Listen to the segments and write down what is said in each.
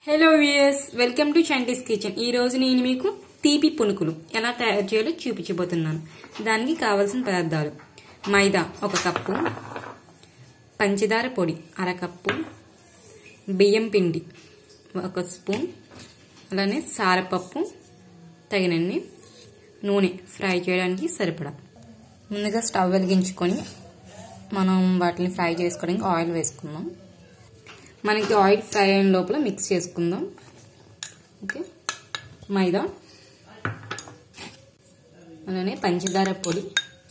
hello viewers welcome to Chanti's kitchen ఈ రోజు నేను మీకు తీపి పునుకులు ఎలా తయారు చేయాలో చూపించబోతున్నాను దానికి కావలసిన పదార్థాలు మైదా ఒక కప్పు పంచదార పొడి అరకప్పు బియ్యం పిండి ఒక స్పూన్ అలానే సారపప్పు తగినన్ని నూనె ఫ్రై చేయడానికి సరిపడా ముందుగా స్టవ్ వెలిగించుకొని మనం వాటిని ఫ్రై చేసుకోవడానికి ఆయిల్ వేసుకుందాం మనకి ఆయిల్ ఫ్రై అయిన లోపల మిక్స్ చేసుకుందాం ఓకే మైదా అలానే పంచదార పొడి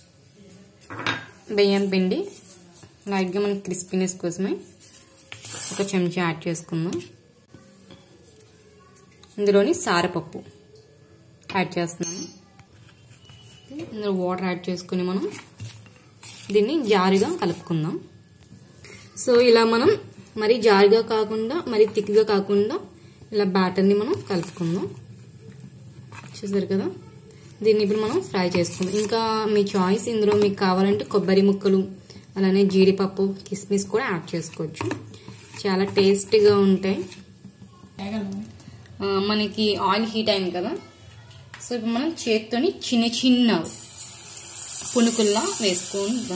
బియ్యం పిండి లైట్గా మనకి క్రిస్పీనెస్ కోసమే ఒక చెంచా యాడ్ చేసుకుందాం ఇందులోని సారపప్పు యాడ్ చేస్తున్నాను ఇందులో వాటర్ యాడ్ చేసుకుని మనం దీన్ని జారుగా కలుపుకుందాం సో ఇలా మనం మరి జారుగా కాకుండా మరి థిక్గా కాకుండా ఇలా బ్యాటర్ని మనం కలుపుకుందాం చూసారు కదా దీన్ని ఇప్పుడు మనం ఫ్రై చేసుకుందాం ఇంకా మీ చాయిస్ ఇందులో మీకు కావాలంటే కొబ్బరి ముక్కలు అలానే జీడిపప్పు కిస్మిస్ కూడా యాడ్ చేసుకోవచ్చు చాలా టేస్టీగా ఉంటాయి మనకి ఆయిల్ హీట్ అయింది కదా సో ఇప్పుడు మనం చేత్తోని చిన్న చిన్న పునుకుల్లా వేసుకుందాం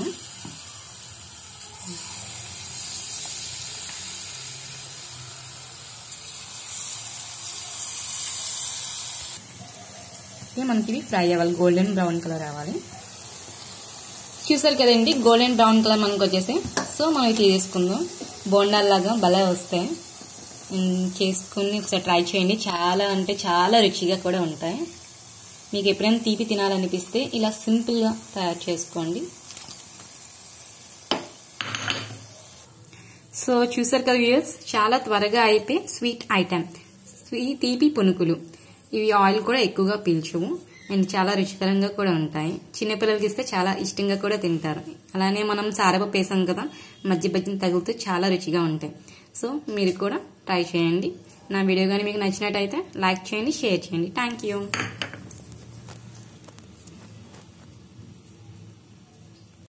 మనకి ఇవి ఫ్రై అవ్వాలి గోల్డెన్ బ్రౌన్ కలర్ రావాలి చూసారు కదండి గోల్డెన్ బ్రౌన్ కలర్ మనకు వచ్చేసి సో మనం ఇది తీసుకుందాం బోండాల్లాగా భలే వస్తాయి చేసుకుని ఒకసారి ట్రై చేయండి చాలా అంటే చాలా రుచిగా కూడా ఉంటాయి మీకు ఎప్పుడైనా తీపి తినాలనిపిస్తే ఇలా సింపుల్గా తయారు చేసుకోండి సో చూసారు కదా వ్యూయర్స్ చాలా త్వరగా అయిపోయి స్వీట్ ఐటెం స్వీట్ తీపి పునుకులు ఇవి ఆయిల్ కూడా ఎక్కువగా పీల్చవు అండ్ చాలా రుచికరంగా కూడా ఉంటాయి చిన్నపిల్లలకి ఇస్తే చాలా ఇష్టంగా కూడా తింటారు అలానే మనం సారపప్పు వేసాం కదా మధ్య మధ్యన తగులుతూ చాలా రుచిగా ఉంటాయి సో మీరు కూడా ట్రై చేయండి నా వీడియో కానీ మీకు నచ్చినట్టయితే లైక్ చేయండి షేర్ చేయండి థ్యాంక్ యూ